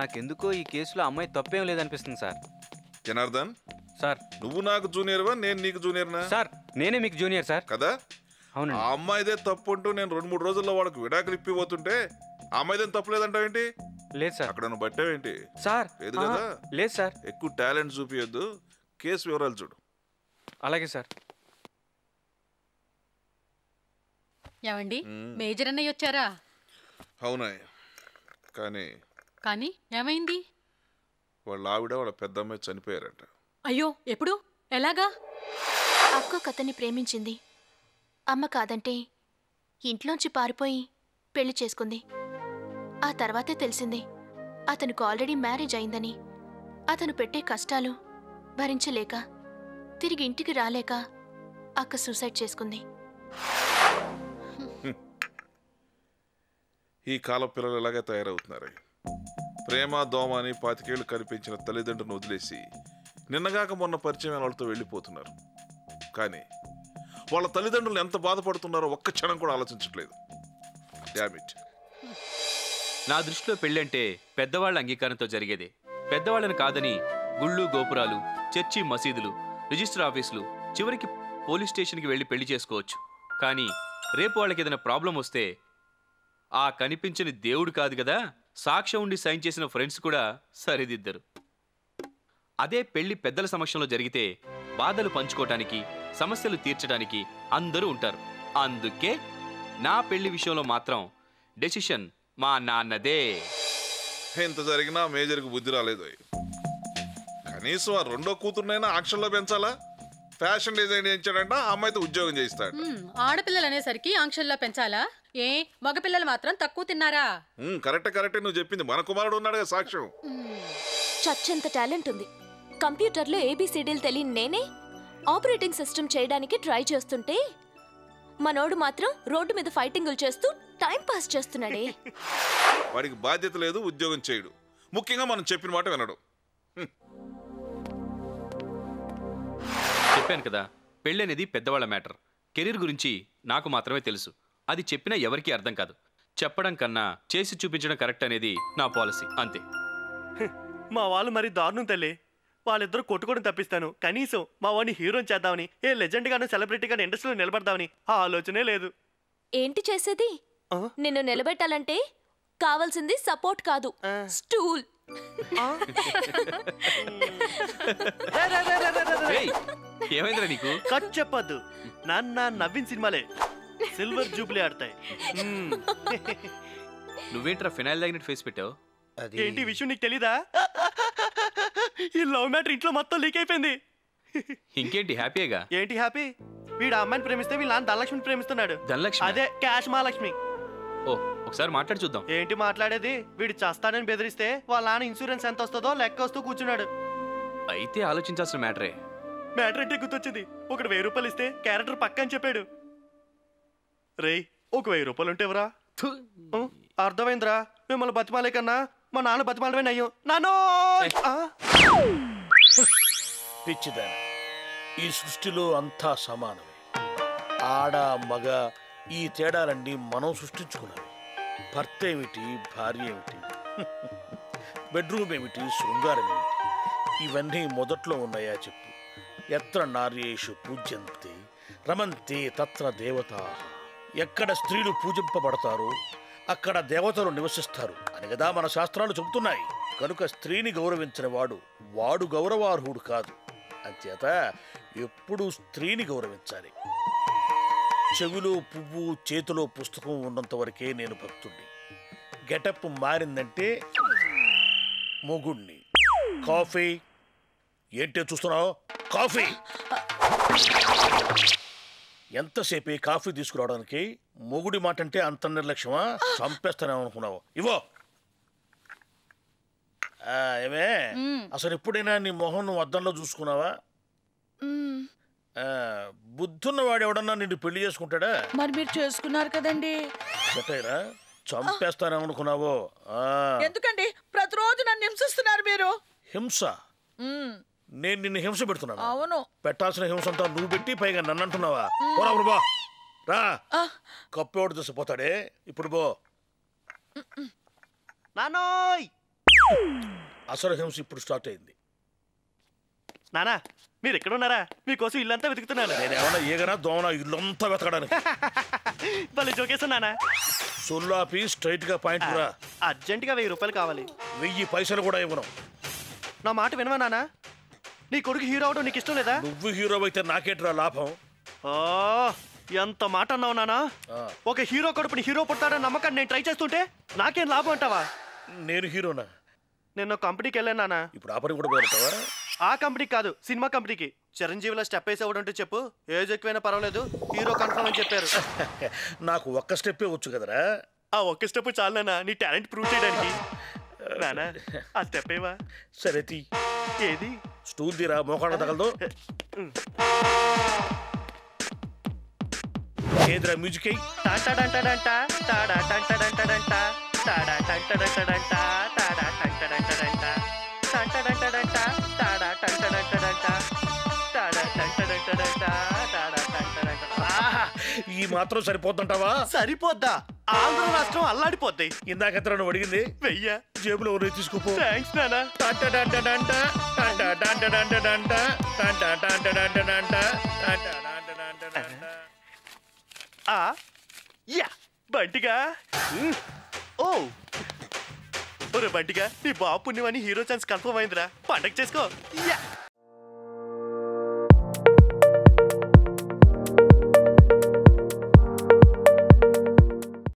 నాకెందుకో ఈ కేసులో అమ్మాయి తప్పేం లేదనిపిస్తుంది సార్ జనార్దన్ సార్ నువ్వు నాకు జూనియర్వా నేను నీకు జూనియర్నా సార్ నేనే మీకు జూనియర్ సార్ కదా ఆ అవునండి అమ్మాయిదే తప్పు అంటూ నేను రెండు మూడు రోజుల్లో వాడికి విడాకులు ఇప్పిపోతుంటే ఆ అమ్మాయిదేం తప్పు లేదంటావేంటి లేదు సార్ అక్కడ నువ్వు పట్టావేంటి సార్ లేదు ఆ, కదా? లేదు సార్ ఎక్కువ టాలెంట్ చూపియొద్దు కేసు వివరాలు చూడు అలాగే సార్ ఏమండి మ్మ్. మేజర్ అన్నయ్య వచ్చారా అవునా కానీ కానీ ఏమైంది వాళ్ళ ఆవిడ వాళ్ళ పెద్ద అమ్మాయి చనిపోయారంట అయ్యో ఎప్పుడు ఎలాగా అక్క కథని ప్రేమించింది అమ్మ కాదంటే ఇంట్లోంచి పారిపోయి పెళ్లి చేసుకుంది ఆ తర్వాతే తెలిసింది అతనికి ఆల్రెడీ మ్యారేజ్ అయిందని అతను పెట్టే కష్టాలు భరించలేక తిరిగి ఇంటికి రాలేక అక్క సూసైడ్ చేసుకుంది ఈ కాల పిల్లలు ఎలాగే తయారవుతున్నారు ప్రేమ దోమ అని పాతికేళ్లు కనిపించిన తల్లిదండ్రులను వదిలేసి నిన్నగాక మొన్న పరిచయం వాళ్ళతో వెళ్ళిపోతున్నారు కానీ వాళ్ళ తల్లిదండ్రులు ఎంత బాధపడుతున్నారో ఒక్క క్షణం కూడా ఆలోచించట్లేదు డామిట్ నా దృష్టిలో పెళ్ళంటే పెద్దవాళ్ళ అంగీకారంతో జరిగేదే పెద్దవాళ్ళని కాదని గుళ్ళు గోపురాలు చర్చి మసీదులు రిజిస్టర్ ఆఫీసులు చివరికి పోలీస్ స్టేషన్కి వెళ్ళి పెళ్లి చేసుకోవచ్చు కానీ రేపు వాళ్ళకి ఏదైనా ప్రాబ్లం వస్తే ఆ కనిపించని దేవుడు కాదు కదా సాక్ష్యం ఉండి సైన్ చేసిన ఫ్రెండ్స్ కూడా సరిదిద్దరు అదే పెళ్లి పెద్దల సమక్షంలో జరిగితే బాధలు పంచుకోవటానికి సమస్యలు తీర్చడానికి అందరూ ఉంటారు అందుకే నా పెళ్లి విషయంలో మాత్రం డెసిషన్ మా నాన్నదే ఇంత జరిగినా మేజర్కి బుద్ధి రాలేదు కనీసం ఆ రెండో కూతురునైనా ఆక్షన్లో పెంచాలా ఫ్యాషన్ డిజైన్ చేయించాడంట ఆ అమ్మాయితో ఉద్యోగం చేయిస్తాడు మ్మ్, ఆడపిల్లలు అనేసరికి ఆంక్షల్లో పెంచాలా ఏ మగపిల్లలు మాత్రం తక్కువ తిన్నారా ఉమ్, కరెక్టే కరెక్టే నువ్వు చెప్పింది మన కుమారుడు ఉన్నాడు కదా సాక్ష్యం చచ్చంత టాలెంట్ ఉంది కంప్యూటర్లో ఏబీసీడీలు తెలియని నేనే ఆపరేటింగ్ సిస్టమ్ చేయడానికి ట్రై చేస్తుంటే మనోడు మాత్రం రోడ్డు మీద ఫైటింగులు చేస్తూ టైం పాస్ చేస్తున్నాడే వాడికి బాధ్యత లేదు ఉద్యోగం చేయడు ముఖ్యంగా మనం చెప్పిన మాట వినడు చెప్పాను కదా పెళ్ళనేది పెద్దవాళ్ళ మ్యాటర్ కెరీర్ గురించి నాకు మాత్రమే తెలుసు అది చెప్పినా ఎవరికీ అర్థం కాదు చెప్పడం కన్నా చేసి చూపించడం కరెక్ట్ అనేది నా పాలసీ అంతే మా వాళ్ళు మరి దారుణం తల్లి వాళ్ళిద్దరూ కొట్టుకోవడం తప్పిస్తాను కనీసం మా వాడిని హీరోని చేద్దామని ఏ లెజెండ్ గాను సెలబ్రిటీ గాను ఇండస్ట్రీలో నిలబడదామని ఆ ఆలోచనే లేదు ఏంటి చేసేది ఆ? నిన్ను నిలబెట్టాలంటే కావాల్సింది సపోర్ట్ కాదు ఆ. స్టూల్ ఏయ్, ఏమైందిరా నీకు కట్ చెప్పొద్దు నాన్న నవ్విన సినిమాలే సిల్వర్ జూబ్లీ ఆడతాయి మ్మ్. నువ్వేంట్రా ఫినాయిల్ తగినట్టు ఫేస్ పెట్టావు అది ఏంటి ఈ విషయం నీకు తెలీదా ఈ లవ్ మ్యాటర్ ఇంట్లో మొత్తం లీక్ అయిపోయింది ఇంకేంటి హ్యాపీగా ఏంటి హ్యాపీ వీడు ఆ అమ్మాయిని ప్రేమిస్తే వీళ్ళ నాన్న ధనలక్ష్మిని ప్రేమిస్తున్నాడు ధనలక్ష్మి అదే క్యాష్ మహాలక్ష్మి ఓ ఒకసారి మాట్లాడి చూద్దాం ఏంటి మాట్లాడేది వీడు చస్తాడని బెదిరిస్తే వాళ్ళ నాన్న ఇన్సూరెన్స్ ఎంత వస్తుందో లెక్క వస్తూ కూర్చున్నాడు అయితే ఆలోచించాల్సిన మ్యాటరే మ్యాటర్ అంటే గుర్తొచ్చింది ఒకడు వెయ్యి రూపాయలు ఇస్తే క్యారెక్టర్ పక్క అని చెప్పాడు రేయ్ ఒక వెయ్యి రూపాయలు ఉంటే ఎవరా అర్థమైందిరా మిమ్మల్ని బతిమాలే కన్నా మా నాన్న బతిమాలమే నయ్యం నానో పిచ్చిదాన ఈ సృష్టిలో అంతా సమానమే ఆడ మగ ఈ తేడాలన్నీ మనం సృష్టించుకున్నవి భర్త ఏమిటి భార్య ఏమిటి బెడ్రూమ్ ఏమిటి శృంగారం ఏమిటి ఇవన్నీ మొదట్లో ఉన్నాయా చెప్పు ఎత్ర నార్యేషు పూజ్యంతే రమంతే తత్ర దేవతా ఎక్కడ స్త్రీలు పూజింపబడతారో అక్కడ దేవతలు నివసిస్తారు అని కదా మన శాస్త్రాలు చెబుతున్నాయి కనుక స్త్రీని గౌరవించిన వాడు వాడు గౌరవార్హుడు కాదు అంచేత ఎప్పుడూ స్త్రీని గౌరవించాలి చెవిలో పువ్వు చేతిలో పుస్తకం ఉన్నంత వరకే నేను భక్తుణ్ణి గెటప్ మారిందంటే మొగుణ్ణి కాఫీ ఏంటే చూస్తున్నావు కాఫీ ఎంతసేపు ఈ కాఫీ తీసుకురావడానికి మొగుడి మాట అంటే అంత నిర్లక్ష్యమా చంపేస్తానేమనుకున్నావు ఇవో ఆ, ఏమే అసలు ఎప్పుడైనా నీ మొహం నువ్వు అద్దంలో చూసుకున్నావా మ్మ్. ఆ, బుద్ధున్న వాడు ఎవడన్నా నిన్ను పెళ్లి చేసుకుంటాడా మరి మీరు చేసుకున్నారు కదండి చెప్పారా చంపేస్తానేమనుకున్నావో ఆ, ఎందుకండి ప్రతిరోజు నన్ను హింసిస్తున్నారు మీరు హింస మ్మ్, నేను నిన్ను హింస పెడుతున్నాను అవును పెట్టాల్సిన హింస అంతా నువ్వు పెట్టి పైగా నన్ను అంటున్నావా పోరా ఇప్పుడు బా రా ఆ, కప్పెవడు తీసిపోతాడే ఇప్పుడు బో నానోయ్ అసలు హింస ఇప్పుడు స్టార్ట్ అయింది నానా మీరు ఎక్కడ ఉన్నారా మీకోసం ఇల్లంతా వెతుకుతున్నాను నేను ఏమన్నా ఏగనా దోమనా ఇల్లంతా వెతకడానికి భలే జోకేసా నానా సొల్లాపి స్ట్రైట్ గా పాయింట్ రా అర్జెంటుగా వెయ్యి రూపాయలు కావాలి వెయ్యి పైసలు కూడా ఇవ్వను నా మాట వినవా నానా నీ కొడుకు హీరో అవడం నీకు ఇష్టం లేదా నువ్వు హీరో అయితే నాకేట్రా లాభం ఓ ఎంత మాట అన్నావు నానా ఆ, ఒక హీరో కడుపుని హీరో పుడతాడని నమ్మకాన్ని నేను ట్రై చేస్తుంటే నాకేం లాభం అంటావా నేను హీరోనా నిన్న కంపెనీకి వెళ్ళాను నానా ఇప్పుడు ఆ పని కూడా పేరుతావా ఆ కంపెనీకి కాదు సినిమా కంపెనీకి చిరంజీవిలో స్టెప్ వేసి ఉంటే చెప్పు ఏజ్ ఎక్కువైనా పర్వాలేదు హీరో కన్ఫర్మ్ అని చెప్పారు నాకు ఒక్క స్టెప్పే వచ్చు కదరా ఆ ఒక్క స్టెప్ చాలు నాన్న నీ టాలెంట్ ప్రూవ్ చేయడానికి నానా ఆ స్టెప్ ఏవా సరే తీ ఏది స్టూల్ తీరా మోకాళ్ళ తగలదు ఏదిరా మ్యూజిక్ అయ్యి టాటాడంటాడంట, టాడాటంటాడంటాడంట, టాడాటంటాడంటాడంట, టాడాటంటాడంటాడంట, టంటాడంటాడంట, టాడాటంటాడంటాడంట, టాడాటంటాడంటాడంట, టాడాటంటాడంట. ఆహా, ఈ మాత్రం సరిపోతుంటావా సరిపోద్దా ఆంధ్ర రాష్ట్రం అల్లాడిపోద్ది ఇందాక నువ్వు అడిగింది వెయ్యా జేబులో ఉన్నాయి తీసుకోపో థ్యాంక్స్ నానా టంటడంటడంట, టంటడంటడంటడంట, టంటడంటడంటడంట, టంటడంటడంటడంట. ఆ యా బంటిగా ఉమ్. ఓ ఒరే బంటిగా నీ బాబు పుణ్యమని హీరో ఛాన్స్ కన్ఫర్మ్ అయిందిరా పండగ చేసుకో యా